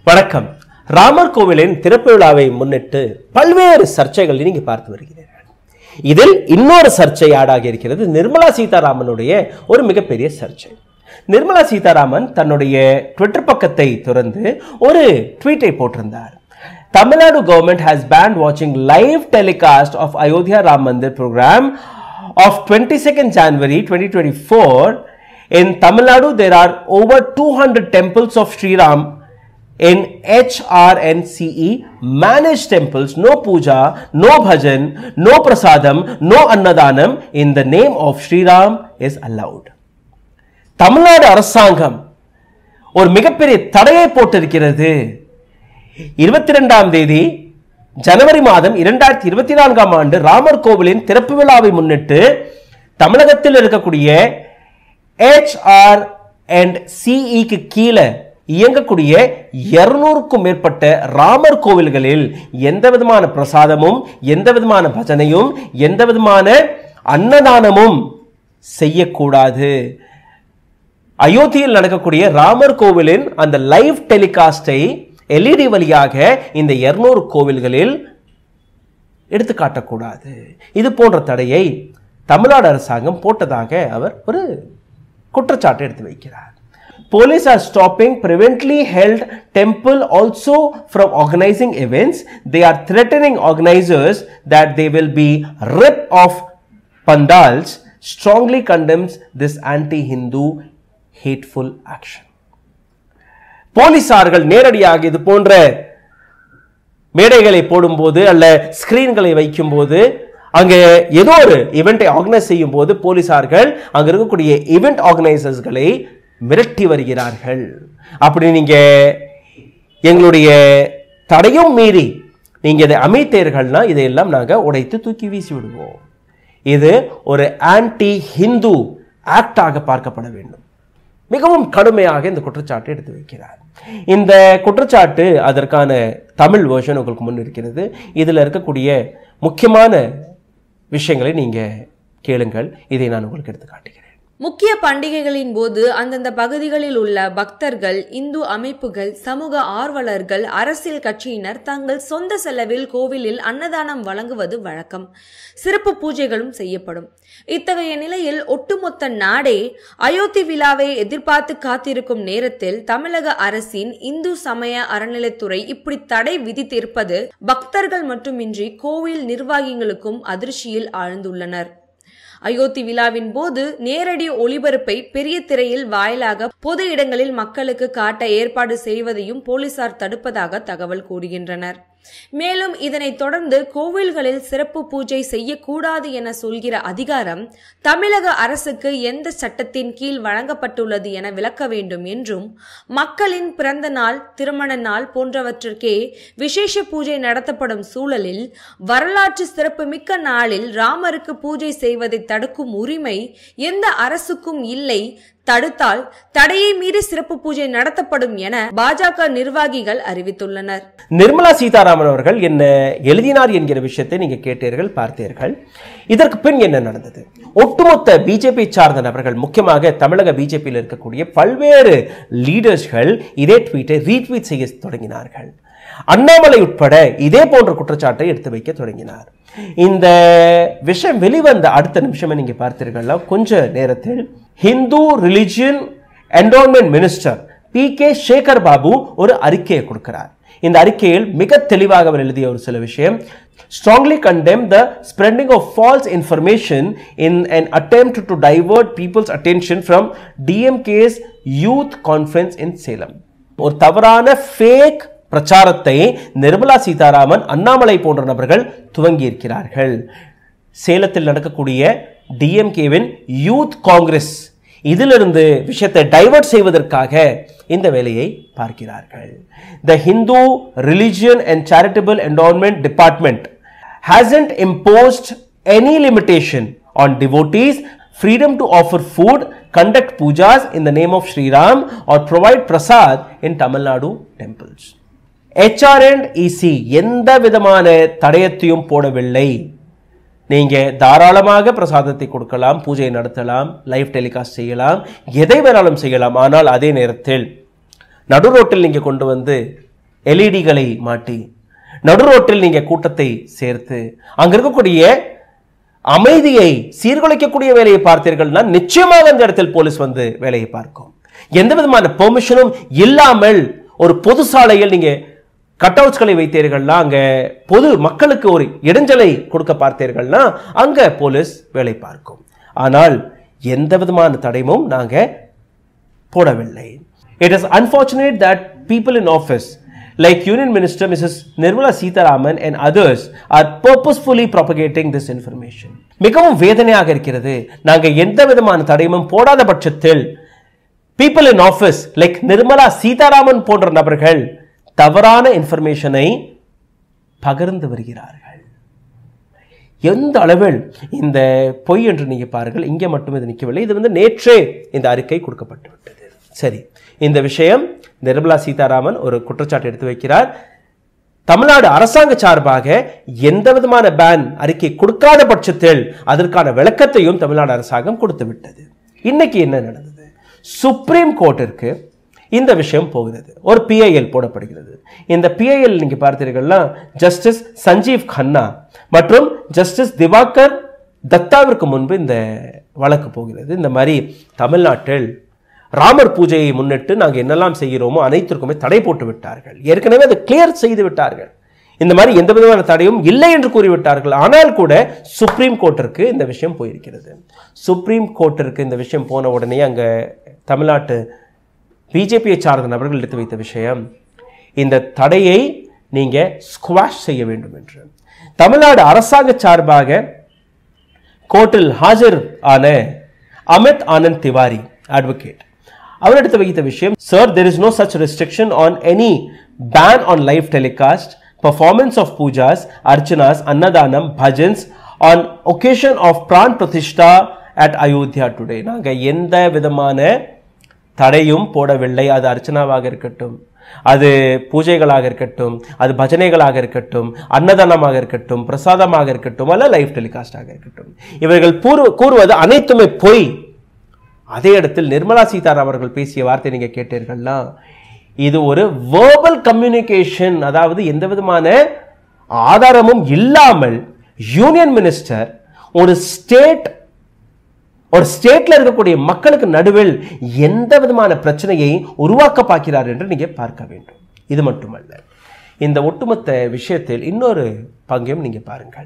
வணக்கம் ராமர் கோவிலின் திறப்பு விழாவை முன்னிட்டு பல்வேறு சர்ச்சைகளை நீங்க பார்த்து வருகிறீர்கள் இதில் இன்னொரு சர்ச்சை ஆடாகி இருக்கிறது நிர்மலா சீதாராமனுடைய ஒரு மிகப்பெரிய சர்ச்சை நிர்மலா சீதாராமன் தன்னுடைய ட்விட்டர் பக்கத்தை திறந்து ஒரு ட்வீட்டை போட்டிருந்தார் Tamil Nadu government has banned watching live telecast of Ayodhya Ram Mandir program of 22nd January 2024 in Tamil Nadu, there are over 200 temples of Sri Ram in HRNCE managed temples, no puja, no bhajan, no prasadam, no annadanam in the name of Sri Ram is allowed. Tamil Nadu அரசாங்கம் ஒரு மிகப்பெரிய தடையை போட்டிருக்கிறது இருபத்தி ரெண்டாம் தேதி ஜனவரி மாதம் இரண்டாயிரத்தி இருபத்தி நான்காம் ஆண்டு ராமர் கோவிலின் திறப்பு விழாவை முன்னிட்டு தமிழகத்தில் இருக்கக்கூடிய ஹெச்ஆர் அண்ட் சிஇக்கு கீழே இயங்கக்கூடிய இருநூறுக்கும் மேற்பட்ட ராமர் கோவில்களில் எந்த விதமான பிரசாதமும் எந்த விதமான பஜனையும் எந்த விதமான அன்னதானமும் செய்யக்கூடாது அயோத்தியில் நடக்கக்கூடிய ராமர் கோவிலின் அந்த லைவ் டெலிகாஸ்டை எல்இடி வழியாக இந்த இருநூறு கோவில்களில் எடுத்து காட்டக்கூடாது இது போன்ற தடையை தமிழ்நாடு அரசாங்கம் போட்டதாக அவர் ஒரு குற்றச்சாட்டு எடுத்து வைக்கிறார் Police are stopping prevently held temple also from organizing events. They are threatening organizers that they will be ripped off pandals. Strongly condemns this anti-Hindu hateful action. போலீசார்கள் நேரடியாக இது போன்ற மேடைகளை போடும்போது அல்ல ஸ்கிரீன்களை வைக்கும்போது அங்கே ஏதோ ஒரு இவெண்ட்டை ஆர்கனைஸ் செய்யும் போது போலீசார்கள் அங்க இருக்கக்கூடிய இவெண்ட் ஆர்கனைசர்ஸ்களை மிரட்டி வருகிறார்கள் அப்படி நீங்க எங்களுடைய தடையும் மீறி நீங்க இதை அமைத்தீர்கள்னா இதையெல்லாம் நாங்க உடைத்து தூக்கி வீசி விடுவோம் இது ஒரு ஆன்டி ஹிந்து ஆக்டாக பார்க்கப்பட வேண்டும் மிகவும் கடுமையாக இந்த குற்றச்சாட்டை எடுத்து வைக்கிறார் இந்த குற்றச்சாட்டு அதற்கான தமிழ் வேர்ஷன் உங்களுக்கு முன் இருக்கிறது இதில் இருக்கக்கூடிய முக்கியமான விஷயங்களை நீங்கள் கேளுங்கள் இதை நான் உங்களுக்கு எடுத்து காட்டுகிறேன் முக்கிய பண்டிகைகளின் போது அந்தந்த பகுதிகளில் உள்ள பக்தர்கள் இந்து அமைப்புகள் சமூக ஆர்வலர்கள் அரசியல் கட்சியினர் தங்கள் சொந்த செலவில் கோவிலில் அன்னதானம் வழங்குவது வழக்கம் சிறப்பு பூஜைகளும் செய்யப்படும் இத்தகைய நிலையில் ஒட்டுமொத்த நாடே அயோத்தி விழாவை எதிர்பார்த்து காத்திருக்கும் நேரத்தில் தமிழக அரசின் இந்து சமய அறநிலைத்துறை இப்படி தடை விதித்திருப்பது பக்தர்கள் மட்டுமின்றி கோவில் நிர்வாகிகளுக்கும் அதிர்ச்சியில் ஆழ்ந்துள்ளனர் அயோத்தி விழாவின் போது நேரடி ஒளிபரப்பை பெரிய திரையில் வாயிலாக பொது இடங்களில் மக்களுக்கு காட்ட ஏற்பாடு செய்வதையும் போலீசார் தடுப்பதாக தகவல் கூறுகின்றனர் மேலும் இதனைத் தொடர்ந்து கோவில்களில் சிறப்பு பூஜை செய்யக்கூடாது என சொல்கிற அதிகாரம் தமிழக அரசுக்கு எந்த சட்டத்தின் கீழ் வழங்கப்பட்டுள்ளது என விளக்க வேண்டும் என்றும் மக்களின் பிறந்த நாள் திருமண நாள் போன்றவற்றிற்கே விசேஷ பூஜை நடத்தப்படும் சூழலில் வரலாற்று சிறப்புமிக்க நாளில் ராமருக்கு பூஜை செய்வதை தடுக்கும் உரிமை எந்த அரசுக்கும் இல்லை தடுத்தால் தடையை மீறி சிறப்பு பூஜை நடத்தப்படும் என பாஜக நிர்வாகிகள் அறிவித்துள்ளனர் நிர்மலா சீதாராமன் அவர்கள் என்ன எழுதினார் என்கிற விஷயத்தை நீங்க கேட்டீர்கள் பார்த்தீர்கள் இதற்கு பின் என்ன நடந்தது ஒட்டுமொத்த பிஜேபி சார்ந்த நபர்கள் முக்கியமாக தமிழக பிஜேபியில் இருக்கக்கூடிய பல்வேறு லீடர்ஸ்கள் இதே ட்வீட்டை ரீட்வீட் செய்ய தொடங்கினார்கள் அண்ணாமலை உட்பட இதே போன்ற குற்றச்சாட்டை எடுத்து வைக்க தொடங்கினார் இந்த விஷயம் வெளிவந்த அடுத்த நிமிஷமே நீங்க பார்த்தீர்கள்னா கொஞ்ச நேரத்தில் Hindu religion endowment minister P K Sekar Babu ஒரு அறிக்கையை கொடுக்கிறார் இந்த அறிக்கையில் மிக தெளிவாக அவர் எழுதிய ஒரு சில விஷயம் strongly condemn the spreading of false information in an attempt to divert people's attention from DMK's youth conference in Salem. ஒரு தவறான ஃபேக் பிரச்சாரத்தை நிர்மலா சீதாராமன் அண்ணாமலை போன்ற நபர்கள் துவங்கி இருக்கிறார்கள் சேலத்தில் நடக்கக்கூடிய டிஎம்கேவின் யூத் காங்கிரஸ் இதிலிருந்து விஷயத்தை டைவர்ட் செய்வதற்காக இந்த வேலையை பார்க்கிறார்கள் the Hindu religion and charitable endowment department hasn't imposed any limitation on devotees freedom to offer food conduct pujas in the name of Sri Ram or provide prasad in Tamil Nadu temples HR and EC எந்த விதமான தடயத்தையும் போடவில்லை நீங்க தாராளமாக பிரசாதத்தை கொடுக்கலாம் பூஜை நடத்தலாம் live telecast செய்யலாம் எதை வேணாலும் செய்யலாம் ஆனால் அதே நேரத்தில் நடு ரோட்டில் நீங்க கொண்டு வந்து எல்இடிகளை மாட்டி நடுரோட்டில் நீங்க கூட்டத்தை சேர்த்து அங்க இருக்கக்கூடிய அமைதியை சீர்குலைக்கக்கூடிய வேலையை பார்த்தீர்கள்னா நிச்சயமாக அந்த இடத்தில் போலீஸ் வந்து வேலையை பார்க்கும் எந்த விதமான பெர்மிஷனும் இல்லாமல் ஒரு பொது சாலையில் நீங்க கட் அவுட்ஸ்களை வைத்தீர்கள்னா அங்க பொது மக்களுக்கு ஒரு இடைஞ்சலை கொடுக்க பார்த்தீர்கள்னா அங்க போலீஸ் வேலை பார்க்கும் ஆனால் எந்த விதமான தடையும் நாங்க போடவில்லை it is unfortunate that people in office like union minister Mrs Nirmala Sitharaman and others are purposefully propagating this information மிகவும் வேதனையாக இருக்கிறது நாங்கள் எந்த விதமான தடையும் போடாத பட்சத்தில் people in office like Nirmala Sitharaman போன்ற நபர்கள் தவறான இன்ஃபர்மேஷனை பகிர்ந்து வருகிறார்கள் எந்த அளவில் இந்த பொய் என்று நீங்க பாருங்கள் இங்கே மட்டும் இது நிற்கவில்லை இது வந்து நேற்றே இந்த அறிக்கை கொடுக்கப்பட்டு விட்டது சரி இந்த விஷயம் நிர்மலா சீதாராமன் ஒரு குற்றச்சாட்டு எடுத்து வைக்கிறார் தமிழ்நாடு அரசாங்க சார்பாக எந்த விதமான பேன் அறிக்கை கொடுக்காத பட்சத்தில் அதற்கான விளக்கத்தையும் தமிழ்நாடு அரசாங்கம் கொடுத்து விட்டது இன்னைக்கு என்ன நடந்தது சுப்ரீம் கோர்ட்டிற்கு இந்த விஷயம் போகிறது ஒரு பிஐஎல் போடப்படுகிறது இந்த பிஐஎல் நீங்க பார்த்தீர்கள்னா ஜஸ்டிஸ் சஞ்சீவ் கண்ணா மற்றும் ஜஸ்டிஸ் திவாகர் தத்தாவிற்கு முன்பு இந்த வழக்கு போகிறது இந்த மாதிரி தமிழ்நாட்டில் ராமர் பூஜையை முன்னிட்டு நாங்கள் என்னெல்லாம் செய்கிறோமோ அனைத்திற்குமே தடை போட்டு விட்டார்கள் ஏற்கனவே அதை கிளியர் செய்து விட்டார்கள் இந்த மாதிரி எந்த விதமான தடையும் இல்லை என்று கூறிவிட்டார்கள் ஆனால் கூட சுப்ரீம் கோர்ட்டிற்கு இந்த விஷயம் போயிருக்கிறது சுப்ரீம் கோர்ட்டிற்கு இந்த விஷயம் போன உடனே அங்கே தமிழ்நாட்டு பிஜேபியை சார்ந்த நபர்கள் எடுத்து வைத்த விஷயம் இந்த தடையை நீங்க ஸ்குவாஷ் செய்ய வேண்டும் என்று தமிழ்நாடு அரசாங்க சார்பாக கோர்ட்டில் ஆஜர் ஆன அமித் ஆனந்த் திவாரி அட்வொகேட் அவர் எடுத்து வைத்த விஷயம் sir there is no such restriction on any ban on live telecast performance of pujas, archanas, annadhanam, bhajans on occasion of pran pratishtha at Ayodhya today. நாங்க எந்த விதமான தடையும் போடவில்லை அது அர்ச்சனாவாக இருக்கட்டும் அது பூஜைகளாக இருக்கட்டும் அது பஜனைகளாக இருக்கட்டும் அன்னதானமாக இருக்கட்டும் பிரசாதமாக இருக்கட்டும் அல்ல லைவ் டெலிகாஸ்டாக இருக்கட்டும் இவர்கள் கூறு- கூறுவது அனைத்துமே பொய் அதே இடத்தில் நிர்மலா சீதாராமன் அவர்கள் பேசிய வார்த்தை நீங்க கேட்டீர்கள்னா இது ஒரு வேர்பல் கம்யூனிகேஷன் அதாவது எந்த விதமான ஆதாரமும் இல்லாமல் யூனியன் மினிஸ்டர் ஒரு ஸ்டேட் ஒரு ஸ்டேட்ல இருக்கக்கூடிய மக்களுக்கு நடுவில் எந்த விதமான பிரச்சனையை உருவாக்க பார்க்கிறார் என்று நீங்க பார்க்க வேண்டும் இது மட்டுமல்ல இந்த ஒட்டுமொத்த விஷயத்தில் இன்னொரு பங்கையும் நீங்க பாருங்கள்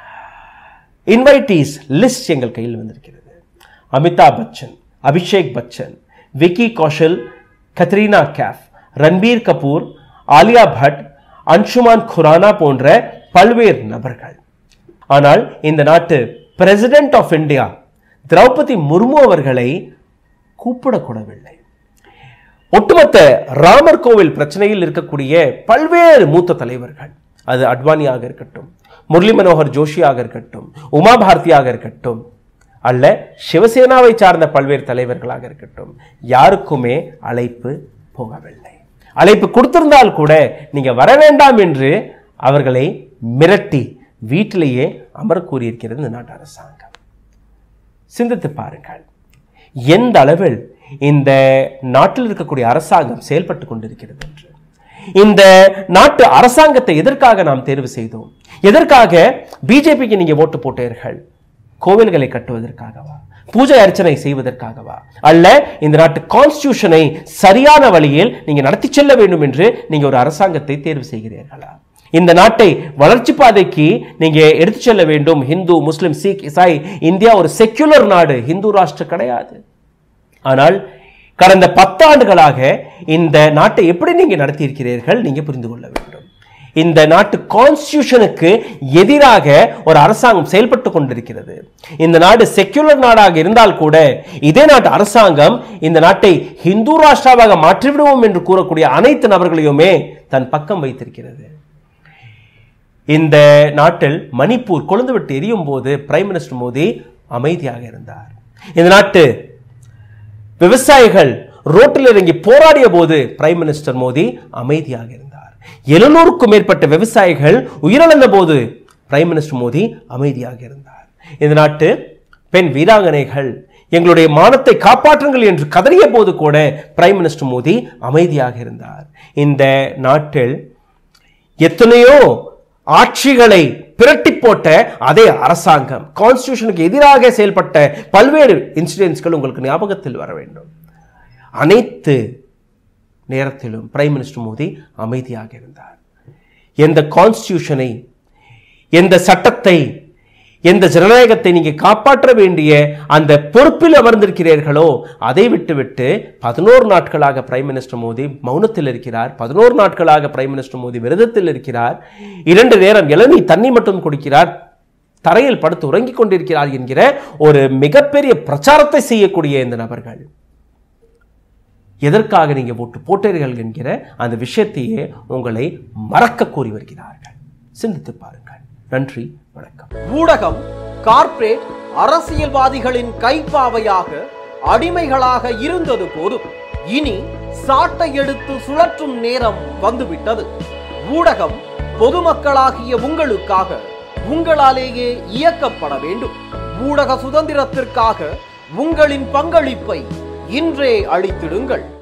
இன்வைட்டீஸ் லிஸ்ட் எங்கள் கையில் வந்திருக்கிறது அமிதாப் பச்சன் அபிஷேக் பச்சன் விக்கி கௌஷல் கத்ரீனா கேஃப் ரன்பீர் கபூர் ஆலியா பட் அன்சுமான் குரானா போன்ற பல்வேறு நபர்கள் ஆனால் இந்த நாட்டு president of India Droupadi Murmu அவர்களை கூப்பிடக்கூடவில்லை ஒட்டுமொத்த ராமர் கோவில் பிரச்சனையில் இருக்கக்கூடிய பல்வேறு மூத்த தலைவர்கள் அது அட்வானியாக இருக்கட்டும் முரளி மனோகர் ஜோஷியாக இருக்கட்டும் உமா பாரதியாக இருக்கட்டும் அல்ல சிவசேனாவை சார்ந்த பல்வேறு தலைவர்களாக இருக்கட்டும் யாருக்குமே அழைப்பு போகவில்லை அழைப்பு கொடுத்திருந்தால் கூட நீங்க வர வேண்டாம் என்று அவர்களை மிரட்டி வீட்டிலேயே அமர கூறியிருக்கிறது இந்த நாட்டு அரசாங்கம் சிந்தித்து பாருங்கள் எந்த அளவில் இந்த நாட்டில் இருக்கக்கூடிய அரசாங்கம் செயல்பட்டு கொண்டிருக்கிறது என்று இந்த நாட்டு அரசாங்கத்தை எதற்காக நாம் தேர்வு செய்தோம் எதற்காக பிஜேபிக்கு நீங்க ஓட்டு போட்டீர்கள் கோவில்களை கட்டுவதற்காகவா பூஜை அர்ச்சனை செய்வதற்காகவா அல்ல இந்த நாட்டு கான்ஸ்டியூஷனை சரியான வழியில் நீங்க நடத்தி செல்ல வேண்டும் என்று நீங்க ஒரு அரசாங்கத்தை தேர்வு செய்கிறீர்களா இந்த நாட்டை வளர்ச்சி பாதைக்கு நீங்க எடுத்து செல்ல வேண்டும் ஹிந்து முஸ்லிம் சீக் இசாய் இந்தியா ஒரு செக்குலர் நாடு ஹிந்து ராஷ்டிரம் கிடையாது ஆனால் கடந்த பத்தாண்டுகளாக இந்த நாட்டை எப்படி நீங்க நடத்தியிருக்கிறீர்கள் நீங்க புரிந்து கொள்ள வேண்டும் இந்த நாட்டு கான்ஸ்டியூஷனுக்கு எதிராக ஒரு அரசாங்கம் செயல்பட்டு கொண்டிருக்கிறது இந்த நாடு செக்குலர் நாடாக இருந்தால் கூட இதே நாட்டு அரசாங்கம் இந்த நாட்டை ஹிந்து ராஷ்டிராவாக மாற்றிவிடுவோம் என்று கூறக்கூடிய அனைத்து நபர்களையுமே தன் பக்கம் வைத்திருக்கிறது இந்த நாட்டில் மணிப்பூர் கொழுந்துவிட்டு எரியும் போது பிரைம் மினிஸ்டர் மோடி அமைதியாக இருந்தார் இந்த நாட்டு விவசாயிகள் ரோட்டில் இறங்கி போராடிய போது பிரைம் மினிஸ்டர் மோடி அமைதியாக இருந்தார் எழுநூறுக்கும் மேற்பட்ட விவசாயிகள் உயிரிழந்த போது பிரைம் மினிஸ்டர் மோடி அமைதியாக இருந்தார் இந்த நாட்டு பெண் வீராங்கனைகள் எங்களுடைய மானத்தை காப்பாற்றுங்கள் என்று கதறிய போது கூட பிரைம் மினிஸ்டர் மோடி அமைதியாக இருந்தார் இந்த நாட்டில் எத்தனையோ ஆட்சிகளை பிரட்டி போட்ட அதே அரசாங்கம் கான்ஸ்டியூஷனுக்கு எதிராக செயல்பட்ட பல்வேறு இன்சிடென்ட்ஸ்கள் உங்களுக்கு ஞாபகத்தில் வர வேண்டும் அனைத்து நேரத்திலும் பிரைம் மினிஸ்டர் மோடி அமைதியாக இருந்தார் எந்த கான்ஸ்டியூஷனை எந்த சட்டத்தை எந்த ஜனநாயகத்தை நீங்க காப்பாற்ற வேண்டிய அந்த பொறுப்பில் அமர்ந்திருக்கிறீர்களோ அதை விட்டுவிட்டு பதினோரு நாட்களாக பிரைம் மினிஸ்டர் மோடி மௌனத்தில் இருக்கிறார் பதினோரு நாட்களாக பிரைம் மினிஸ்டர் மோடி விரதத்தில் இருக்கிறார் இரண்டு நேரம் இளநீ தண்ணி மட்டும் குடிக்கிறார் தரையில் படுத்து உறங்கிக் கொண்டிருக்கிறார் என்கிற ஒரு மிகப்பெரிய பிரச்சாரத்தை செய்யக்கூடிய இந்த நபர்கள் எதற்காக நீங்க ஓட்டு போட்டீர்கள் என்கிற அந்த விஷயத்தையே உங்களை மறக்க கூறி வருகிறார்கள் சிந்தித்து பாருங்கள் நன்றி வணக்கம் ஊடகம் கார்ப்பரேட் அரசியல்வாதிகளின் கைப்பாவையாக அடிமைகளாக இருந்தது போதும் இனி சாட்டை எடுத்து சுழற்றும் நேரம் வந்துவிட்டது ஊடகம் பொதுமக்களாகிய உங்களுக்காக உங்களாலேயே இயக்கப்பட வேண்டும் ஊடக சுதந்திரத்திற்காக உங்களின் பங்களிப்பை இன்றே அளித்திடுங்கள்